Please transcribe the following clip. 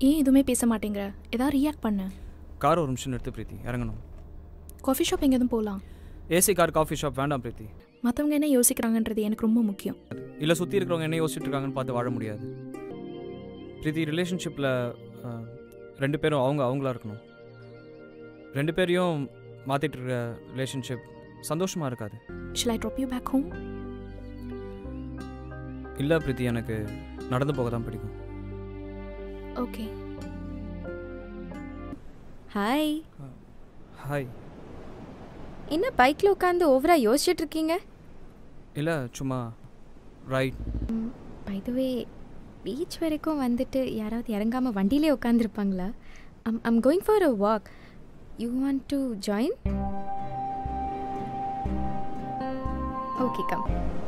ஏன் எதுவுமே பேச மாட்டேங்கிற ஏதாவது ரியாக்ட் பண்ண கார் ஒரு நிமிஷம் நிறுத்து பிரீத்தி இறங்கணும் காஃபி ஷாப் எங்கேயும் போகலாம் ஏசி கார் காஃபி ஷாப் வேண்டாம் பிரீத்தி மற்றவங்க என்ன யோசிக்கிறாங்கன்றது எனக்கு ரொம்ப முக்கியம் இல்லை சுற்றி இருக்கிறவங்க என்ன யோசிச்சுட்டு இருக்காங்கன்னு பார்த்து வாழ முடியாது பிரீத்தி ரிலேஷன்ஷிப்பில் ரெண்டு பேரும் அவங்க அவங்களா இருக்கணும் ரெண்டு பேரையும் மாற்றிட்டு இருக்க ரிலேஷன்ஷிப் சந்தோஷமாக இருக்காது shall I drop you back home இல்லை பிரீத்தி எனக்கு நடந்து போக தான் பிடிக்கும் ஓகே ஹாய் ஹாய் என்ன பைக்கில் உட்காந்து ஓவரா யோசிச்சுட்டு இருக்கீங்க இல்லை சும்மா ride by the way beach வரைக்கும் வந்துட்டு யாராவது இறங்காம வண்டியிலே உட்காந்துருப்பாங்களா I'm I'm going for a walk you want to join okay come